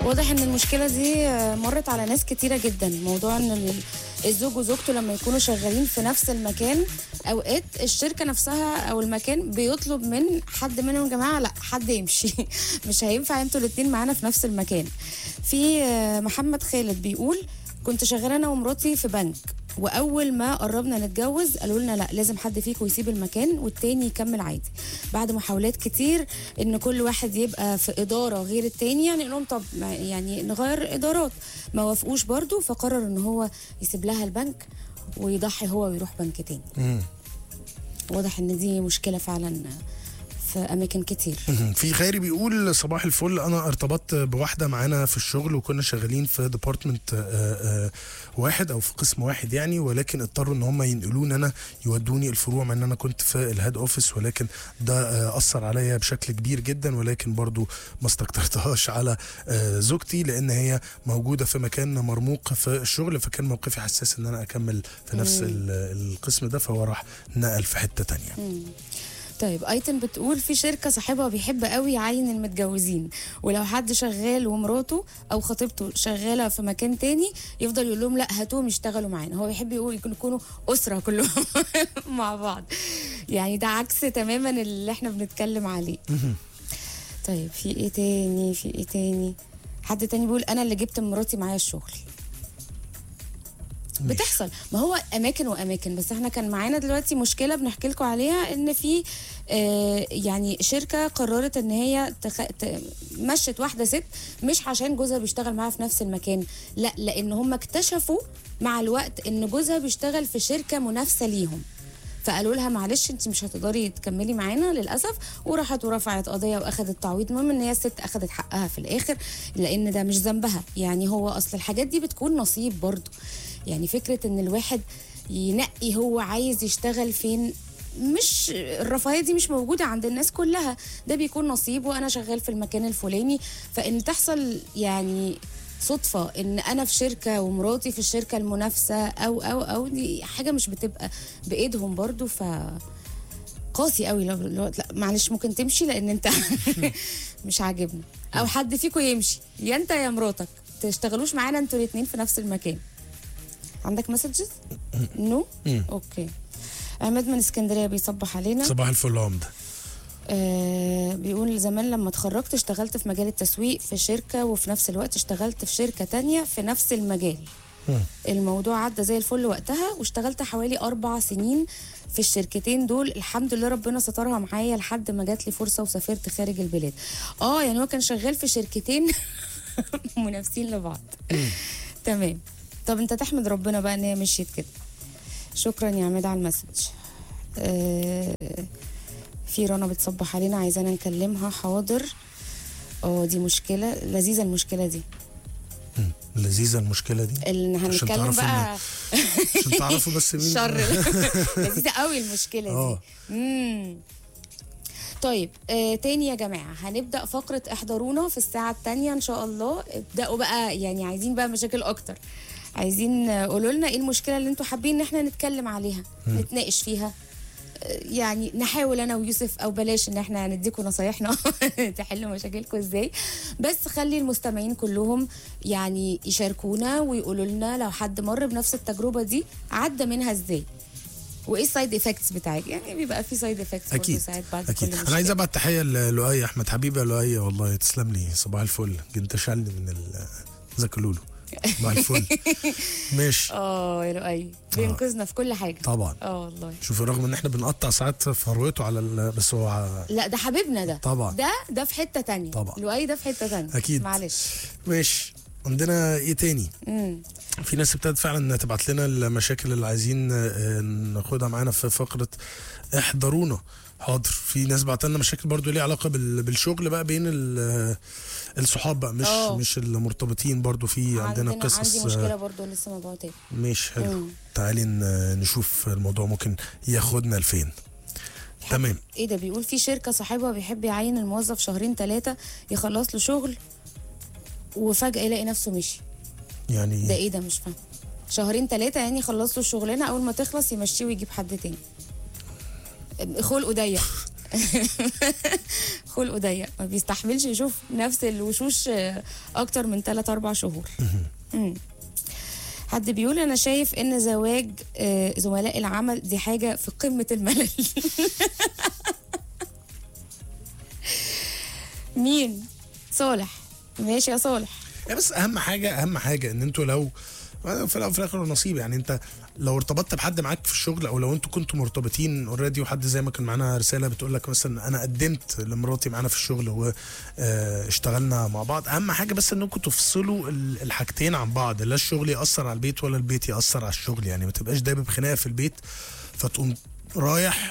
واضح ان المشكله دي آه، مرت على ناس كتيره جدا موضوع ان ال- الزوج وزوجته لما يكونوا شغالين في نفس المكان اوقات الشركه نفسها او المكان بيطلب من حد منهم يا جماعه لا حد يمشي مش هينفع انتوا الاتنين معانا في نفس المكان في آه، محمد خالد بيقول كنت شغاله انا ومراتي في بنك واول ما قربنا نتجوز قالوا لنا لا لازم حد فيكم يسيب المكان والتاني يكمل عادي بعد محاولات كتير ان كل واحد يبقى في اداره غير التاني يعني لهم طب ما- يعني نغير ادارات ما وافقوش برضو فقرر ان هو يسيب لها البنك ويضحي هو ويروح بنك تاني مم. واضح ان دي مشكله فعلا في اماكن كتير مهم. في خيري بيقول صباح الفل انا ارتبطت بواحده معانا في الشغل وكنا شغالين في ديبارتمنت واحد او في قسم واحد يعني ولكن اضطروا ان هم ينقلوني انا يودوني الفروع مع ان انا كنت في الهيد اوفيس ولكن ده آه، اثر عليا بشكل كبير جدا ولكن برضو ما استكترتهاش على آه، زوجتي لان هي موجوده في مكان مرموق في الشغل فكان موقفي حساس ان انا اكمل في نفس ال- القسم ده فهو راح نقل في حته تانية طيب ايتن بتقول في شركه صاحبها بيحب قوي يعين المتجوزين ولو حد شغال ومراته او خطيبته شغاله في مكان تاني يفضل يقول لهم لا هاتوهم يشتغلوا معانا هو بيحب يقول يكون- يكونوا اسره كلهم مع بعض يعني ده عكس تماما اللي احنا بنتكلم عليه طيب في ايه تاني في ايه تاني حد تاني بيقول انا اللي جبت مراتي معايا الشغل ماشي. بتحصل ما هو اماكن واماكن بس احنا كان معانا دلوقتي مشكله بنحكي لكم عليها ان في آه يعني شركه قررت ان هي تخ... ت... مشت واحده ست مش عشان جوزها بيشتغل معاها في نفس المكان لا لان هم اكتشفوا مع الوقت ان جوزها بيشتغل في شركه منافسه ليهم فقالوا لها معلش انت مش هتقدري تكملي معانا للاسف وراحت ورفعت قضيه واخدت تعويض المهم ان هي الست اخدت حقها في الاخر لان ده مش ذنبها يعني هو اصل الحاجات دي بتكون نصيب برضو يعني فكره ان الواحد ينقي هو عايز يشتغل فين مش الرفاهيه دي مش موجوده عند الناس كلها ده بيكون نصيب وانا شغال في المكان الفلاني فان تحصل يعني صدفة ان انا في شركة ومراتي في الشركة المنافسة او او او دي حاجة مش بتبقى بايدهم برضو ف قاسي قوي لو لو- لا معلش ممكن تمشي لان انت مش عاجبني او حد فيكم يمشي يا انت يا مراتك تشتغلوش معانا انتوا الاثنين في نفس المكان عندك مسجز نو اوكي عماد من اسكندريه بيصبح علينا صباح الفل يا عمده آه بيقول زمان لما اتخرجت اشتغلت في مجال التسويق في شركة وفي نفس الوقت اشتغلت في شركة تانية في نفس المجال مم. الموضوع عدى زي الفل وقتها واشتغلت حوالي أربع سنين في الشركتين دول الحمد لله ربنا سترها معايا لحد ما جات لي فرصة وسافرت خارج البلاد اه يعني هو كان شغال في شركتين منافسين لبعض تمام طب انت تحمد ربنا بقى ان هي مشيت كده شكرا يا عماد على المسج آه في رنا بتصبح علينا عايزانا نكلمها حاضر اه دي مشكلة لذيذة المشكلة دي مم. لذيذه المشكله دي اللي عشان هنتكلم تعرفوا بقى عشان تعرفوا بس مين شر لذيذة قوي المشكلة اه دي مم. طيب آه تاني يا جماعة هنبدأ فقرة احضرونا في الساعة التانية إن شاء الله ابدأوا بقى يعني عايزين بقى مشاكل أكتر عايزين آه، قولوا لنا ايه المشكلة اللي انتوا حابين ان احنا نتكلم عليها نتناقش فيها آه، يعني نحاول انا ويوسف او بلاش ان احنا نديكم نصايحنا تحلوا مشاكلكم ازاي بس خلي المستمعين كلهم يعني يشاركونا ويقولوا لنا لو حد مر بنفس التجربة دي عدى منها ازاي وايه السايد افكتس بتاعك يعني بيبقى في سايد افكتس اكيد ساعات بعد اكيد كل انا عايز مشكلة. ابعت تحيه للؤي احمد حبيبي يا لؤي والله تسلم لي صباح الفل انت شالني من ال ازيك يا لولو صباح الفل ماشي اه يا لؤي بينقذنا في كل حاجه طبعا اه والله شوف رغم ان احنا بنقطع ساعات فروته على ال... بس هو ع- لا ده حبيبنا ده طبعا. ده ده في حته تانية طبعا. لؤي ده في حته تانية أكيد. معلش ماشي عندنا ايه تاني امم في ناس ابتدت فعلا تبعت لنا المشاكل اللي عايزين آه، ناخدها معانا في فقره احضرونا حاضر في ناس بعت لنا مشاكل برضو ليها علاقه بال- بالشغل بقى بين ال- الصحاب بقى مش آه. مش المرتبطين برضو في عندنا قصص عندي آه، مشكله برضو لسه موضوع تاني مش حلو مم. تعالي ن- نشوف الموضوع ممكن ياخدنا لفين تمام ايه ده بيقول في شركه صاحبها بيحب يعين الموظف شهرين ثلاثه يخلص له شغل وفجاه يلاقي نفسه مشي ده يعني ايه ده مش فاهم شهرين ثلاثه يعني يخلص له الشغلانه اول ما تخلص يمشيه ويجيب حد تاني خلقه ضيق خلقه ضيق ما بيستحملش يشوف نفس الوشوش آه، اكتر من 3 4 شهور مم. حد بيقول انا شايف ان زواج آه، زملاء العمل دي حاجه في قمه الملل مين صالح ماشي يا صالح يعني بس اهم حاجه اهم حاجه ان انتوا لو في الاول وفي الاخر نصيب يعني انت لو ارتبطت بحد معاك في الشغل او لو انتوا كنتوا مرتبطين اوريدي وحد زي ما كان معانا رساله بتقول لك مثلا انا قدمت لمراتي معانا في الشغل واشتغلنا مع بعض اهم حاجه بس انكم تفصلوا ال- الحاجتين عن بعض لا الشغل ياثر على البيت ولا البيت ياثر على الشغل يعني ما تبقاش دايب خناقه في البيت فتقوم رايح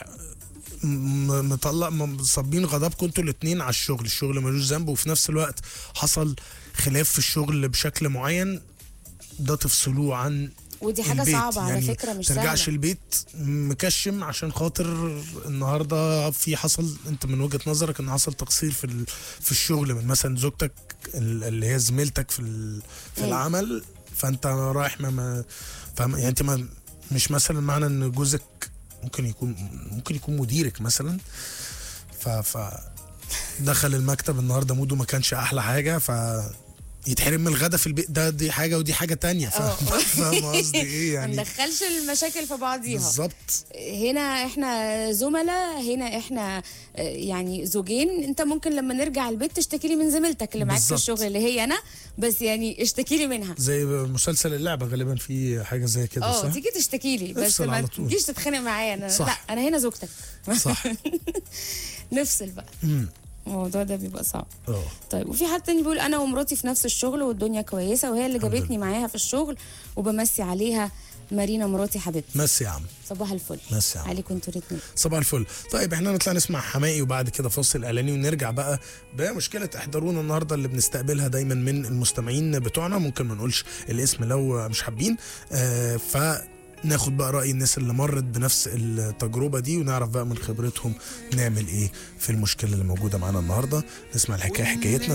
م- مطلع م- صابين غضبكم انتوا الاثنين على الشغل الشغل ملوش ذنب وفي نفس الوقت حصل خلاف في الشغل بشكل معين ده تفصلوه عن ودي حاجه البيت. صعبه على يعني فكره مش ترجعش سهله البيت مكشم عشان خاطر النهارده في حصل انت من وجهه نظرك ان حصل تقصير في ال- في الشغل من مثلا زوجتك ال- اللي هي زميلتك في ال- في مم. العمل فانت رايح ما, ما فاهم يعني انت ما مش مثلا معنى ان جوزك ممكن يكون ممكن يكون مديرك مثلا ف ف دخل المكتب النهارده موده ما كانش احلى حاجه ف يتحرم من الغدا في البيت ده دي حاجه ودي حاجه تانية اه. فاهم فاهم قصدي ايه ما يعني ندخلش المشاكل في بعضيها بالظبط هنا احنا زملاء هنا احنا آه، يعني زوجين انت ممكن لما نرجع البيت تشتكي لي من زميلتك اللي معاك في بالظبط. الشغل اللي هي انا بس يعني اشتكي لي منها زي مسلسل اللعبه غالبا في حاجه زي كده اه صح؟ تيجي تشتكي لي بس افصل ما على طول. تجيش تتخانق معايا انا صح. لا انا هنا زوجتك صح نفصل بقى امم الموضوع ده بيبقى صعب اه طيب وفي حد تاني بيقول انا ومراتي في نفس الشغل والدنيا كويسه وهي اللي الحمد جابتني معاها في الشغل وبمسي عليها مارينا مراتي حبيبتي مس يا عم صباح الفل مس يا عم عليكم انتوا الاتنين صباح الفل طيب احنا نطلع نسمع حمائي وبعد كده فاصل اعلاني ونرجع بقى بمشكله احضرونا النهارده اللي بنستقبلها دايما من المستمعين بتوعنا ممكن ما نقولش الاسم لو مش حابين آه ف ناخد بقى رأي الناس اللي مرت بنفس التجربة دي ونعرف بقى من خبرتهم نعمل ايه في المشكلة اللي موجودة معانا النهاردة نسمع الحكاية حكايتنا